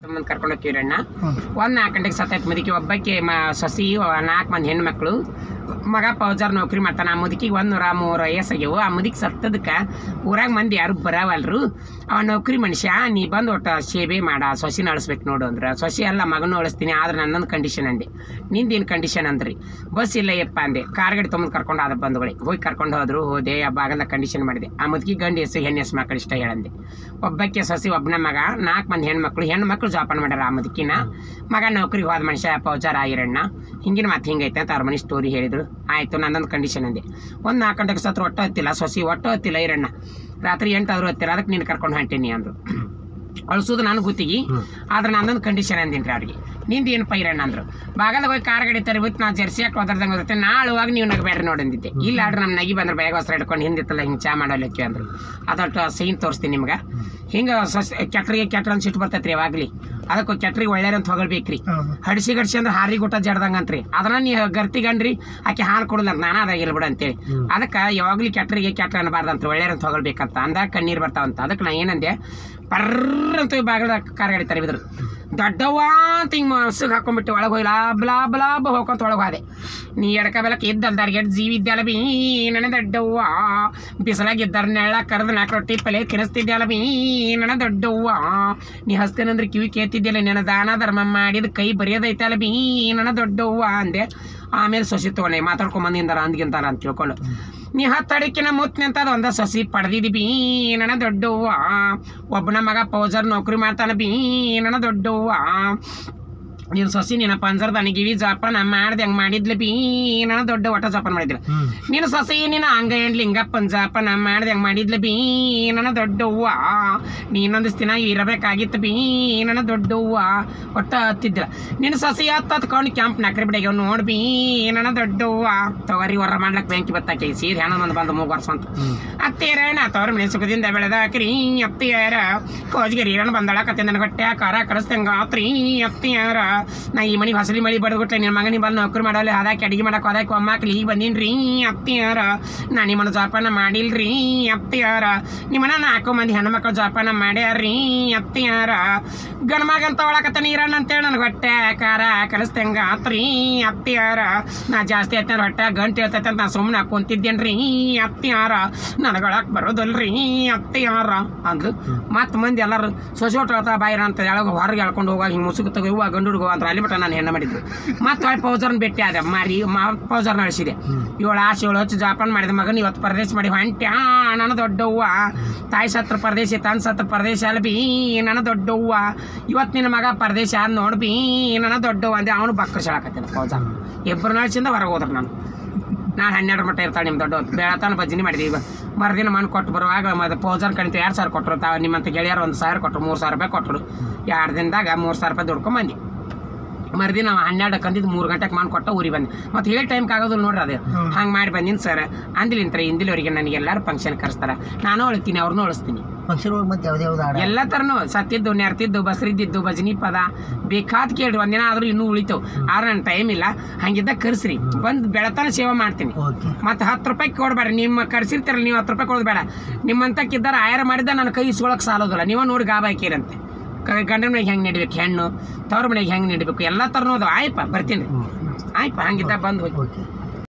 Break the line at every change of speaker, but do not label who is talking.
ಮುಂದೆ ಕರ್ಕೊಂಡು ಹೋಗ್ತೀರಣ್ಣ
ಹ್ಞೂ
ಒಂದು ನಾಲ್ಕು ಗಂಟೆಗೆ ಸತ್ತೈತೆ ಮುದುಕಿ ಒಬ್ಬಕ್ಕೆ ಮ ಸೊಸಿ ನಾಲ್ಕು ಮಂದಿ ಹೆಣ್ಮಕ್ಳು ಮಗ ಪೌಜರ್ ನೌಕರಿ ಮಾಡ್ತಾನೆ ಆ ಮುದುಕಿಗೆ ಒಂದು ನೂರ ಮೂರು ವಯಸ್ಸಾಗ್ಯವು ಆ ಮುದುಕಿ ಸತ್ತದಕ್ಕೆ ಊರಾಗ ಮಂದಿ ಯಾರು ಬರವಲ್ರು ಅವ ನೌಕರಿ ಮನುಷ್ಯ ನೀ ಬಂದು ಒಟ್ಟು ಸೇವೆ ಮಾಡ ಸೊಸಿ ನಳಿಸ್ಬೇಕು ನೋಡು ಅಂದ್ರೆ ಸೊಸಿ ಅಲ್ಲ ಮಗನೂ ಉಳಿಸ್ತೀನಿ ಆದ್ರೆ ನನ್ನೊಂದು ಕಂಡೀಷನ್ ಅಂದೆ ನಿಂದೇನು ಕಂಡೀಷನ್ ಅಂದ್ರಿ ಬಸ್ ಇಲ್ಲ ಯಪ್ಪ ಅಂದೆ ಕಾರ್ ಗಾಡಿ ತೊಗೊಂಡು ಕರ್ಕೊಂಡು ಆದ ಬಂಧುಗಳಿಗೆ ಹೋಗಿ ಕರ್ಕೊಂಡು ಹೋದ್ರು ಹೋದೆ ಆ ಭಾಗದ ಕಂಡೀಷನ್ ಮಾಡಿದೆ ಆ ಮುದುಕಿ ಗಂಡು ಹೆಸರು ಹೆಣ್ಣು ಹೆಸರು ಮಕ್ಕಳು ಇಷ್ಟ ಹೇಳಂದೆ ಒಬ್ಬಕ್ಕೆ ಸೊಸಿ ಒಬ್ಬನ ಮಗ ನಾಲ್ಕು ಮಂದಿ ಹೆಣ್ಮಕ್ಳು ಹೆಣ್ಣು ಮಕ್ಕಳು ಜೋಪಾನ ಮಾಡ್ಯಾರ ಆ ಮುದುಕಿನ ಮಗ ನೌಕರಿಗೆ ಹೋದ ಮನುಷ್ಯ ಪೌಚಾರ ಆಗಿರಣ್ಣ ಹಿಂಗಿನ ಮತ್ತೆ ಹಿಂಗೈತೆ ಅಂತ ಅವ್ರ ಮನೆ ಸ್ಟೋರಿ ಹೇಳಿದ್ರು ಆಯಿತು ನನ್ನೊಂದು ಕಂಡೀಷನ್ ಅಂದೆ ಒಂದು ನಾಲ್ಕು ಗಂಟೆಗೆ ಸತ್ರ ಒಟ್ಟು ಹತ್ತಿಲ್ಲ ಸೊಸಿ ಒಟ್ಟು ಹತ್ತಿಲ್ಲ ಇರಣ್ಣ ರಾತ್ರಿ ಎಂಟು ಆದ್ರೂ ಹತ್ತಿಲ್ಲ ಅದಕ್ಕೆ ನೀನು ಕರ್ಕೊಂಡು ಹೊಂಟೀನಿ ಅಂದರು ಅಳಿಸೋದು ನಾನು ಗುತ್ತಿಗೆ ಆದ್ರೆ ನನ್ನೊಂದು ಕಂಡೀಷನ್ ಅಂದಿನಿ ರೀ ಅವ್ರಿಗೆ ನಿಂದು ಏನು ಪೈರಣ್ಣ ಅಂದ್ರು ಬಾಗಲ್ದಾಗ ಹೋಗಿ ಕಾರ್ ಗಾಡಿ ತರಬಿಟ್ಟು ನಾವು ಜರ್ಸಿ ಹಾಕಿ ಒದರ್ದಂಗೆ ಹೋಗುತ್ತೆ ನಾಳೆ ಹೋಗಿ ನೀವು ನಗಬೇಡ್ರಿ ನೋಡಂದಿದ್ದೆ ಇಲ್ಲ ಆಡ್ರಿ ನಮ್ಮ ನಗಿ ಬಂದ್ರೆ ಬೇಗ ಹೊಸ ಹಿಡ್ಕೊಂಡು ಹಿಂದಿತ್ತಲ್ಲ ಹಿಂಗೆ ಚಾ ಮಾಡೋಲಿಕ್ಕೆ ಅಂದ್ರು ಅದೊಟ್ಟು ಸೈನ್ ತೋರಿಸ್ತೀನಿ ನಿಮ್ಗೆ ಹಿಂಗೆ ಸೊಸ್ ಕೆಟ್ರಿಗೆ ಕೆಟ್ರ ಅಂತ ಸಿಟ್ಟು ಬರ್ತೈತೆ ರೀ ಯಾವಾಗಲಿ ಅದಕ್ಕೆ ಕೆಟ್ರಿಗೆ ಒಳ್ಳೆಯ ಅಂತ ಹೊಗಳ್ಬೇಕ್ರಿ
ಹೌದು
ಹಡಿಸಿ ಗಡಿಸಿ ಅಂದ್ರೆ ಹಾರಿ ಗುಟ್ಟ ಜಡ್ದಂಗ ಅಂತ್ರಿ ಅದನ್ನ ನೀ ಗರ್ತಿಗಂಡ್ರಿ ಆಕೆ ಹಾಲು ಕೊಡಲ್ಲ ಅಂತ ನಾನು ಅದಾಗಿಲ್ಲ ಬಿಡು ಅಂತೇಳಿ ಅದಕ್ಕೆ ಯಾವಾಗ್ಲಿ ಕೆಟ್ಟರಿಗೆ ಕೆಟ್ಟ ಅನ್ನಬಾರ್ದಂತ ಒಳ್ಳೆಯರಂತ ಹೊಗಳ್ಬೇಕಂತ ಅಂದಾಗ ಕಣ್ಣೀರು ಬರ್ತಾವಂತ ಅದಕ್ಕೆ ನಾ ಏನಂದೆ ಪರ್ರ ಅಂತ ಬಾಗಿಲ ಕಾರ್ ಗಾಡಿ ತರಬಿದ್ರು ದೊಡ್ಡವ್ವ ಅಂತ ಹಿಂಗೆ ಮನ್ಸಿಗೆ ಹಾಕೊಂಡ್ಬಿಟ್ಟು ಒಳಗೆ ಹೋಗಿ ಲಾಬ್ ಲಾಬ್ ಲಾಬ್ ಹೋಗ್ಕೊಂತ ಒಳಗೆ ಹೋದೆ ನೀ ಎಡಕ ಬೆಲಕ್ಕೆ ಇದ್ದಲ್ದಾರ ಎಡ್ ಜೀವಿ ಇದ್ದಲ್ಲ ಬೀ ನನ್ನ ದೊಡ್ಡವ್ವ ಬಿಸಿಲಾಗ ಇದ್ದಾರ ನೆಳ್ಳ ಕರೆದು ನಾಲ್ಕು ರೊಟ್ಟಿ ಪಲ್ಯ ತಿನ್ನಿಸ್ತಿದ್ಯಲ್ಲ ಬೀ ನನ್ನ ದೊಡ್ಡವ್ವ ನೀ ಹಸ್ತೇನಂದ್ರೆ ಕಿವಿ ಕೇಳ್ತಿದ್ಯಲ್ಲ ನನ್ನ ದಾನ ಧರ್ಮ ಮಾಡಿದ ಕೈ ಬರೆಯೋದೈತಲ್ಲ ಬೀ ನನ್ನ ದೊಡ್ಡವ್ವ ಅಂದೆ ಆಮೇಲೆ ಸೊಸಿ ತೊಗೊಂಡೆ ಮಾತಾಡ್ಕೊಂಡ್ ಬಂದಿಂದಾರ ಅಂದ್ಗಿಂತಾರ ಅಂತ ತಿಳ್ಕೊಂಡು ನೀ ಹತ್ತಡಿಕಿನ ಮುತ್ ನಿಂತದ ಒಂದ ಸೊಸಿ ಪಡೆದಿದಿ ಬೀ ನನ್ನ ದೊಡ್ಡವ್ವ ಒಬ್ಬನ ಮಗ ಪೌಜರ್ ನೌಕರಿ ಮಾಡ್ತಾನ ಬೀ ನನ್ನ ದೊಡ್ಡವ್ವ ನೀನು ಸೊಸಿ ನಿನ್ನ ಪಂಜರದ ಅಣಗಿವಿ ಜೋಪಾನ ಮಾಡ್ದೆ ಹಂಗೆ ಮಾಡಿದ್ಲೆ ಬೀ ನನ್ನ ದೊಡ್ಡ ಒಟ್ಟ ಜೋಪಾನ ಮಾಡಿದ್ಲ
ಹ್ಮ್
ನೀನು ಸೊಸಿ ನಿನ್ನ ಹಂಗ ಏನ್ ಲಿಂಗಪ್ಪನ ಜೋಪಾನ ಮಾಡ್ದೆ ಹಂಗೆ ಮಾಡಿದ್ಲೆ ಬೀ ನನ್ನ ದೊಡ್ಡವ್ವ ನೀನೊಂದಿಷ್ಟು ದಿನ ಇರಬೇಕಾಗಿತ್ತು ಬೀ ನನ್ನ ದೊಡ್ಡವ್ವ ಒಟ್ಟ ಹತ್ತಿದ್ರ ನಿನ್ನ ಸೊಸಿ ಹತ್ತು ಹತ್ಕೊಂಡು ಕ್ಯಾಂಪ್ ನಕ್ರಿ ಬಿಡಗ ನೋಡ್ ಬೀ ನನ್ನ ದೊಡ್ಡವ್ವ ತಗೋರಿ ಹೊರ ಮಾಡ್ಲಕ್ ಬೆಂಕಿ ಬತ್ತಾಕಿ ಸೀದ ಹೆಣ್ಣೊಂದು ಬಂದು ಮೂಗು ವರ್ಷ
ಹ್ಮ್
ಅತ್ತಿಯರ ನಾ ತವ್ರ ಮನೆ ಸುಖದಿಂದ ಬೆಳೆದಾಕ್ರಿ ಅತ್ತಿಯರ ಕೋಜ್ಗಿರಿ ರಣ ಬಂದಳಕತ್ತೆ ನನ್ನ ಹೊಟ್ಟೆ ಖಾರ ಕರಸ್ತಂಗ ಆತ್ರಿ ಅತ್ತಿಯರ ನಾ ಈ ಮನೆ ಹಸಲಿ ಮಳಿ ಬಡ್ಬಿಟ್ರೆ ನಿನ್ನ ಮಗನಿ ಬಂದು ನೌಕರಿ ಮಾಡಲ್ಲ ಅದಾಕಿ ಅಡಿಗೆ ಮಾಡಕ್ಕೆ ಹೋದಾಕಿ ಒಮ್ಮಾಕ್ಲಿ ಈಗ ಬಂದೀನ್ರಿ ಅತ್ತಿಯರ ನಾ ನಿಮ್ಮನ್ನ ಜೋಪಾನ ಮಾಡಿಲ್ರಿ ಅತ್ತಿಯರ ನಿಮ್ಮನ್ನ ನಾಲ್ಕು ಮಂದಿ ಹೆಣ್ಮಕ್ಳು ಜೋಪಾನ ಮಾಡ್ಯಾರ್ರಿ ಅತ್ತಿಯರ ಗಣಮಗಂತ ಒಳಕತ್ತ ನೀರಣ್ಣ ಅಂತೇಳಿ ನನಗೆ ಹೊಟ್ಟೆ ಖಾರ ಕಲಿಸ್ತಂಗ ಆತ್ರಿ ಅತ್ತಿಯರ ನಾ ಜಾಸ್ತಿ ಆಯ್ತು ಹೊಟ್ಟೆ ಗಂಟು ಹೇಳ್ತೈತೆ ಅಂತ ನಾ ಸುಮ್ಮನೆ ಕುಂತಿದ್ದೇನ್ರಿ ಅತ್ತಿಯಾರ ನನಗೊಳಕ್ ಬರೋದಲ್ರಿ ಅತ್ತಿಯಾರ ಅಂದ್ಲು ಮತ್ತೆ ಮಂದಿ ಎಲ್ಲರೂ ಸೊಸೋಟ ಬಾಯಿರ ಅಂತ ಎಳಗ ಹೊರಗೆ ಎಳ್ಕೊಂಡು ಹೋಗ ಹಿಂಗೆ ಮುಸುಕು ತಗೋ ಹೂವ ಗಂಡು ಹುಡುಗ ಅಂತ ಅಲ್ಲಿ ಬಿಟ್ಟ ನಾನು ಹೆಣ್ಣು ಮಾಡಿದ್ದು ಮತ್ತೆ ಹೊಳ್ಳಿ ಪೌಜರ್ನ ಭೇಟಿ ಆದೆ ಮಾರಿ ಮಾ ಪೌಜರ್ ನಡೆಸಿದೆ ಇವಳು ಆಸೆ ಇವಳು ಹಚ್ಚಿ ಜಾಪಾನ್ ಮಾಡಿದ ಮಗನ ಇವತ್ತು ಪರದೇಶ ಮಾಡಿ ಹೊಂಟ್ಯಾ ನನ್ನ ದೊಡ್ಡವ್ವ ತಾಯಿ ಸತ್ರ ಪರದೇಶ ತನ್ನ ಸತ್ರ ಪರದೇಶ ಅಲ್ಲ ಬೀ ನನ್ನ ದೊಡ್ಡವ್ವ ಇವತ್ತು ನಿನ್ನ ಮಗ ಪರದೇಶ ಆದ್ ನೋಡ್ ಬೀ ನನ್ನ ದೊಡ್ಡವ್ವ ಅಂದೆ ಅವನು ಬಕ್ಕರ್ ಹೇಳಕತ್ತಿಲ್ಲ ಪೌಜರ್ ಇಬ್ಬರು ನಡ್ಸಿಂದ ಹೊರಗೆ ಹೋದ್ರು ನಾನು ನಾನು ಹನ್ನೆರಡು ಮಟ್ಟ ಇರ್ತಾಳೆ ನಿಮ್ಮ ದೊಡ್ಡ ಬೆಳತಾನ ಭಜನೆ ಮಾಡಿದೆ ಈಗ ಮರುದಿನ ಮಣ್ಣು ಕೊಟ್ಟು ಬರುವಾಗ ಮತ್ತೆ ಪೌಜರ್ ಕಣಿತ ಎರಡು ಸಾವಿರ ಕೊಟ್ಟರು ತಾವು ನಿಮ್ಮಂತ ಗೆಳೆಯರು ಒಂದು ಸಾವಿರ ಕೊಟ್ಟರು ಮೂರು ಸಾವಿರ ರೂಪಾಯಿ ಕೊಟ್ಟರು ಎರಡು ದಿನದಾಗ ಮೂರು ಸಾವಿರ ರೂಪಾಯಿ ದುಡ್ಕೊಂಡ್ ಬಂದೆ ಮರುದಿನ ಹನ್ನೆರಡು ಕಂದಿದ್ದು ಮೂರು ಗಂಟೆಗೆ ಮಣ್ಣು ಕೊಟ್ಟ ಊರಿಗೆ ಬಂದೆ ಮತ್ತೆ ಹೇಳಿ ಟೈಮ್ಗೆ ಆಗೋದು ನೋಡ್ರಿ ಅದೇ
ಹ್ಮ್.
ಹಂಗೆ ಮಾಡಿ ಬಂದಿನಿ ಸರ್ ಅಂದಿಲಿಂತ್ರ ಹಿಂದಿಲವರಿಗೆ ನನಗೆ ಎಲ್ಲರೂ ಫಂಕ್ಷನ್ ಕರೆಸ್ತಾರೆ ನಾನು ಅಳ್ತೀನಿ ಅವ್ರನ್ನೂ ಅಳಿಸ್ತೀನಿ
ಫಂಕ್ಷನ್ ಒಳಗೆ ಮತ್ತೆ ಯಾವ್ದು ಯಾವ್ದು ಆಡ
ಎಲ್ಲ ಥರನೂ ಸತ್ತಿದ್ದು ನೆರ್ತಿದ್ದು ಬಸ್ರಿದ್ದಿದ್ದು ಭಜನಿ ಪದ ಬೇಕಾದ ಕೇಳ್ರಿ ಒಂದಿನ ಆದ್ರೂ ಇನ್ನೂ ಉಳಿತಾವ್ ಆದ್ರೆ ನನ್ನ ಟೈಮ್ ಇಲ್ಲ ಹಂಗಿದ್ದಾಗ ಕರ್ಸ್ರಿ ಬಂದು ಬೆಳತನ ಸೇವೆ ಮಾಡ್ತೀನಿ
ಓಕೆ
ಮತ್ತೆ ಹತ್ತು ರೂಪಾಯಿ ಕೊಡ್ಬೇಡ ನಿಮ್ಮ ಕರ್ಸಿರ್ತೀರಲ್ಲ ನೀವು ಹತ್ತು ರೂಪಾಯಿ ಕೊಡೋದು ಬೇಡ ನಿಮ್ಮಂತಕ್ಕಿದ್ದಾರೆ ಆಯಾರ ಮಾಡಿದ ನನ್ನ ಕೈ ಇಸ್ಕೊಳಕ್ ಸಾಲೋದಿಲ್ಲ ನೀವ ನೋಡಿ ಗಾಬ ಹಾಕಿರಂತೆ ಗಂಡನ ಮನೆಗೆ ಹೆಂಗೆ ನಡಿಬೇಕು ಹೆಣ್ಣು ತವ್ರ ಮನೆಗೆ ಹೆಂಗೆ ನಡಿಬೇಕು ಎಲ್ಲ ಥರನೂ ಅದು ಆಯ್ಪ ಬರ್ತೀನಿ
ಹ್ಮ್
ಆಯ್ಪ ಹಂಗಿದ್ದಾಗ ಬಂದು ಹೋಗಿ
ಓಕೆ